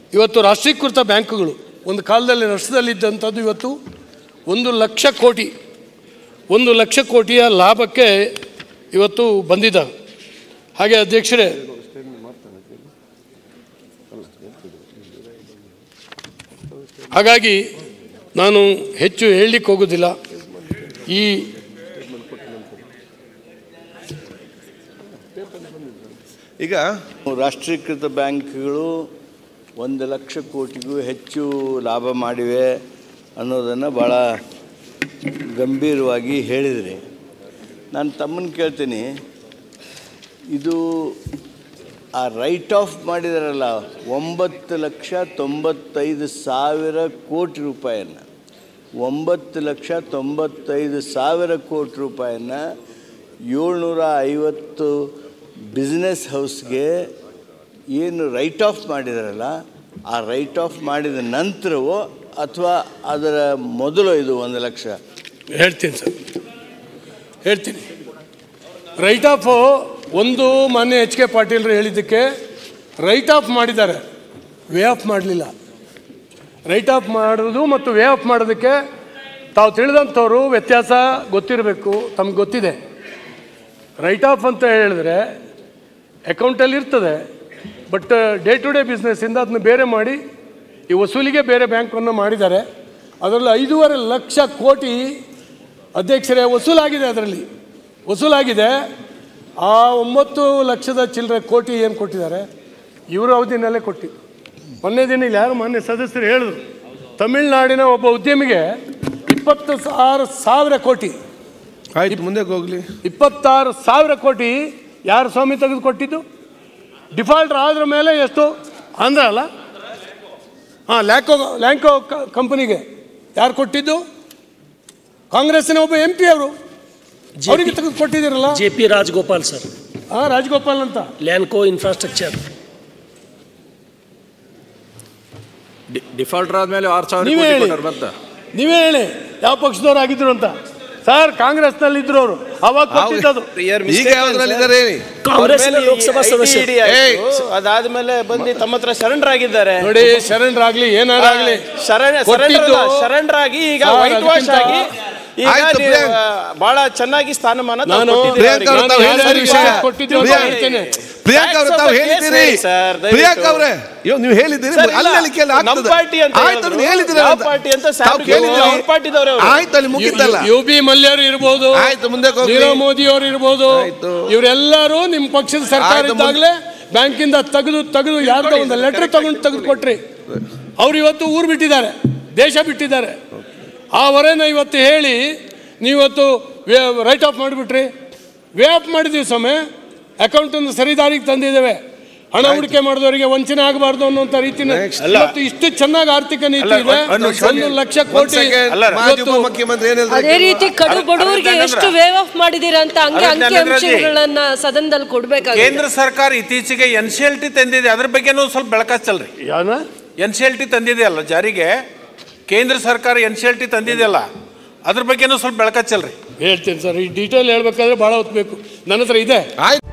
ಇವತ್ತು ರಾಷ್ಟ್ರೀಕೃತ ಬ್ಯಾಂಕುಗಳು ಒಂದು ಕಾಲದಲ್ಲಿ ನಷ್ಟದಲ್ಲಿದ್ದಂಥದ್ದು ಇವತ್ತು ಒಂದು ಲಕ್ಷ ಕೋಟಿ ಒಂದು ಲಕ್ಷ ಕೋಟಿಯ ಲಾಭಕ್ಕೆ ಇವತ್ತು ಬಂದಿದ್ದಾವೆ ಹಾಗೆ ಅಧ್ಯಕ್ಷರೇ ಹಾಗಾಗಿ ನಾನು ಹೆಚ್ಚು ಹೇಳಲಿಕ್ಕೆ ಹೋಗೋದಿಲ್ಲ ಈ ಈಗ ರಾಷ್ಟ್ರೀಕೃತ ಬ್ಯಾಂಕ್ಗಳು ಒಂದು ಲಕ್ಷ ಕೋಟಿಗೂ ಹೆಚ್ಚು ಲಾಭ ಮಾಡಿವೆ ಅನ್ನೋದನ್ನು ಭಾಳ ಗಂಭೀರವಾಗಿ ಹೇಳಿದ್ರಿ ನಾನು ತಮ್ಮನ್ನು ಕೇಳ್ತೀನಿ ಇದು ಆ ರೈಟ್ ಆಫ್ ಮಾಡಿದಾರಲ್ಲ ಒಂಬತ್ತು ಲಕ್ಷ ತೊಂಬತ್ತೈದು ಸಾವಿರ ಕೋಟಿ ರೂಪಾಯಿಯನ್ನು ಒಂಬತ್ತು ಲಕ್ಷ ತೊಂಬತ್ತೈದು ಸಾವಿರ ಕೋಟಿ ರೂಪಾಯಿಯನ್ನು ಏಳ್ನೂರ ಐವತ್ತು ಬಿಸ್ನೆಸ್ ಹೌಸ್ಗೆ ಏನು ರೈಟ್ ಆಫ್ ಮಾಡಿದಾರಲ್ಲ ಆ ರೈಟ್ ಆಫ್ ಮಾಡಿದ ನಂತರವೋ ಅಥವಾ ಅದರ ಮೊದಲು ಇದು ಒಂದು ಲಕ್ಷ ಹೇಳ್ತೀನಿ ಸರ್ ಹೇಳ್ತೀನಿ ರೈಟ್ ಆಫ್ ಒಂದು ಮಾನ್ಯ ಎಚ್ ಕೆ ಪಾಟೀಲ್ರು ಹೇಳಿದ್ದಕ್ಕೆ ರೈಟ್ ಆಫ್ ಮಾಡಿದ್ದಾರೆ ವೇ ಆಫ್ ಮಾಡಲಿಲ್ಲ ರೈಟ್ ಆಫ್ ಮಾಡೋದು ಮತ್ತು ವೇ ಆಫ್ ಮಾಡೋದಕ್ಕೆ ತಾವು ತಿಳಿದಂಥವ್ರು ವ್ಯತ್ಯಾಸ ಗೊತ್ತಿರಬೇಕು ತಮ್ಗೆ ಗೊತ್ತಿದೆ ರೈಟ್ ಆಫ್ ಅಂತ ಹೇಳಿದ್ರೆ ಅಕೌಂಟಲ್ಲಿ ಇರ್ತದೆ ಬಟ್ ಡೇ ಟು ಡೇ ಬಿಸ್ನೆಸ್ಸಿಂದ ಅದನ್ನ ಬೇರೆ ಮಾಡಿ ಈ ವಸೂಲಿಗೆ ಬೇರೆ ಬ್ಯಾಂಕನ್ನು ಮಾಡಿದ್ದಾರೆ ಅದರಲ್ಲಿ ಐದೂವರೆ ಲಕ್ಷ ಕೋಟಿ ಅಧ್ಯಕ್ಷರೇ ವಸೂಲಾಗಿದೆ ಅದರಲ್ಲಿ ವಸೂಲಾಗಿದೆ ಆ ಒಂಬತ್ತು ಲಕ್ಷದ ಚಿಲ್ಲರೆ ಕೋಟಿ ಏನು ಕೊಟ್ಟಿದ್ದಾರೆ ಇವರು ಅವಧಿನಲ್ಲೇ ಕೊಟ್ಟಿದ್ದು ಮೊನ್ನೆ ದಿನ ಇಲ್ಲಿ ಯಾರು ಮಾನ್ಯ ಸದಸ್ಯರು ಹೇಳಿದ್ರು ತಮಿಳುನಾಡಿನ ಒಬ್ಬ ಉದ್ಯಮಿಗೆ ಇಪ್ಪತ್ತು ಆರು ಸಾವಿರ ಕೋಟಿ ಆಯ್ತು ಮುಂದೆ ಹೋಗ್ಲಿ ಇಪ್ಪತ್ತಾರು ಸಾವಿರ ಕೋಟಿ ಯಾರು ಸ್ವಾಮಿ ತೆಗೆದು ಕೊಟ್ಟಿದ್ದು ಡಿಫಾಲ್ಟರ್ ಆದ್ರ ಮೇಲೆ ಎಷ್ಟು ಆಂಧ್ರ ಅಲ್ಲ ಹಾಂ ಲ್ಯಾಂಕೋ ಲ್ಯಾಂಕೋ ಕಂಪನಿಗೆ ಯಾರು ಕೊಟ್ಟಿದ್ದು ಕಾಂಗ್ರೆಸ್ಸಿನ ಒಬ್ಬ ಎಂ ಪಿ ಅವರು ಅವರಿಗೆ ತೆಗೆದು ಕೊಟ್ಟಿದ್ದೀರಲ್ಲ ಜೆ ಪಿ ರಾಜಗೋಪಾಲ್ ಸರ್ ಹಾಂ ರಾಜಗೋಪಾಲ್ ಅಂತ ಲ್ಯಾನ್ಕೋ ಇನ್ಫ್ರಾಸ್ಟ್ರಕ್ಚರ್ ಡಿಫಾಲ್ಟರ್ ಆದ್ಮೇಲೆ ಆರು ಸಾವಿರ ನೀವೇ ಕೋಟಿ ಹೇಳಿ ಕೊಟ್ಟಾರ ಮತ್ತೆ ನೀವೇ ಹೇಳಿ ಯಾವ ಪಕ್ಷದವ್ರು ಆಗಿದ್ರು ಅಂತ ಸರ್ ಕಾಂಗ್ರೆಸ್ನಲ್ಲಿ ಇದ್ರು ಅವರು ಅವಾಗ ಕೊಟ್ಟಿದ್ದದು ಈಗ ಯಾವ್ದ್ರಲ್ಲಿ ಇದ್ದಾರೆ ಹೇಳಿ ಕಾಂಗ್ರೆಸ್ನ ಲೋಕಸಭಾ ಸದಸ್ಯರು ಅದಾದ್ಮೇಲೆ ಬಂದು ತಮ್ಮ ಹತ್ರ ಸರೆಂಡರ್ ಆಗಿದ್ದಾರೆ ನೋಡಿ ಶರಣರಾಗ್ಲಿ ಏನಾರಾಗ್ಲಿ ಶರಣ್ ಕೊಟ್ಟಿದ್ದು- ಸರೆಂಡರ್ ಆಗಿ ಈಗ ಸರ್, ವೈಟ್ ವಾಶ್ ಅದಕ್ಕಿಂತ- ಆಗಿ ಈಗ ಆಯ್ತು, ನೀವು, ಪ್ರಿಯಾಂಕ್. ಆ, ಬಹಳ ಚೆನ್ನಾಗಿ ಸ್ಥಾನಮಾನ ತಾವು ನಾನು ಕೊಟ್ಟಿದ್ದೀರಿ ಪ್ರಿಯಾಂಕ್ ಅವರಿಗೆ. ಅವ್ರು ತಾವು ನಾನು ಹೇಳಿದ ಯಾರ್ಯಾರಿಗೆ ವಿಷಯ ಕೊಟ್ಟಿದ್ದು ಅಂತ ಪ್ರಿಯಾಂಕ್- ಹೇಳ್ತೇನೆ. ಪ್ರಿಯಾಂಕ್ ಅವ್ರು ತಾವು Facts of the ಹೇಳಿದ್ದೀರಿ case ಹೇಳಿ sir, ದಯವಿಟ್ಟು. ಪ್ರಿಯಾಂಕ್ ಅವ್ರೆ ಅಯ್ಯೋ ನೀವು ಹೇಳಿದ್ದೀರಿ ಸರ್, ಇಲ್ಲ. ಅಲ್ಲಿ ಹೇಳಿಕೆಯಲ್ಲಿ ನಮ್ಮ ಆಗ್ತದೆ ಪಾರ್ಟಿ ಅಂತ ಆಯ್ತು ಹೇಳಿದ್ರು. ನೀವು ಹೇಳಿದ್ದೀರಿ ಯಾವ ಅಂತ. ಪಾರ್ಟಿ ಅಂತ ತಾವು ಸಾಹೇಬ್ರಿಗೆ ಕೇಳಿದ್ದೀರಿ. ಅವ್ರ ಪಾರ್ಟಿದವ್ರೇ ಅವರು. ಆಯ್ತು ಅಲ್ಲಿ ಮುಗಿತಲ್ಲ ಯು ಬಿ ಮಲ್ಯರು ಇರ್ಬೋದು ಆಯ್ತು, ಮುಂದೆ ಹೋಗ್ಲಿ. ನೀರವ್ ಮೋದಿ ಅವರು ಇರ್ಬೋದು ಆಯ್ತು. ಇವರೆಲ್ಲರೂ ನಿಮ್ಮ ಪಕ್ಷದ ಸರ್ಕಾರ ಆಯ್ತು, ಮುಂದೆ- ಇದ್ದಾಗಲೇ ಬ್ಯಾಂಕಿಂದ ತೆಗೆದು ತೆಗೆದು ಯಾರ್ದೋ ಒಂದು ಲೆಟರ್ ತಗೊಂಡು ತೆಗೆದು ಕೊಟ್ರಿ ಅವ್ರು ಇವತ್ತು ಊರು ಬಿಟ್ಟಿದ್ದಾರೆ ದೇಶ ಬಿಟ್ಟಿದ್ದಾರೆ ಆ ಹೊರೆನ ಇವತ್ತು ಹೇಳಿ ನೀವತ್ತು ರೈಟ್ ಆಫ್ ಮಾಡಿಬಿಟ್ರಿ ವೇ ಆಫ್ ಮಾಡಿದ್ದೀವಿ ಸಮಯ ಅಕೌಂಟನ್ನು ಸರಿದಾರಿಗೆ ತಂದಿದ್ದೇವೆ ಹಣ ಹೂಡಿಕೆ ಮಾಡಿದವರಿಗೆ ವಂಚನೆ ಆಗಬಾರ್ದು ಅನ್ನುವಂಥ ರೀತಿನ ಇವತ್ತು ಇಷ್ಟು ಚೆನ್ನಾಗಿ ಆರ್ಥಿಕ ನೀತಿ ಇದೆ ಒಂದು ಲಕ್ಷ ಕೋಟಿ ಮಾಜಿ ಇವತ್ತು ಉಪಮುಖ್ಯಮಂತ್ರಿ ಏನ್ ಅದೇ ಹೇಳಿದ್ರು ರೀತಿ ಕಡು ಬಡವರಿಗೆ ಎಷ್ಟು ವೇವ್ ಆಫ್ ಮಾಡಿದೀರಾ ಅಂತ ಹಂಗೆ ಅಂಕಿ ಅಂಶಗಳನ್ನ ಸದನದಲ್ಲಿ ಕೊಡ್ಬೇಕಾಗುತ್ತೆ ಕೇಂದ್ರ ಸರ್ಕಾರ ಇತ್ತೀಚೆಗೆ ಎನ್ ಸಿ ಎಲ್ ಟಿ ತಂದಿದೆ ಅದ್ರ ಬಗ್ಗೆನೂ ಸ್ವಲ್ಪ ಬೆಳಕಚ್ಚಲ್ರಿ ಯಾನ ಎನ್ ಸಿ ಎಲ್ ಟಿ ತಂದಿದೆ ಅಲ್ಲ ಜಾರಿಗೆ ಕೇಂದ್ರ ಸರ್ಕಾರ ಎನ್ ಸಿ ಎಲ್ ಟಿ ತಂದಿದೆಯಲ್ಲ ಅದ್ರ ಬಗ್ಗೆನೂ ಸ್ವಲ್ಪ ಬೆಳಕಚ್ಚಲ್ರಿ ಹೇಳ್ತೀನಿ ಸರ್ ಈ ಡೀಟೇಲ್ ಹೇಳ್ಬೇಕಾದ್ರೆ ಭಾಳ ಹೊತ್ತು ಬೇಕು ನನ್ನ ಹತ್ರ ಇದೆ ಆಯ್ತು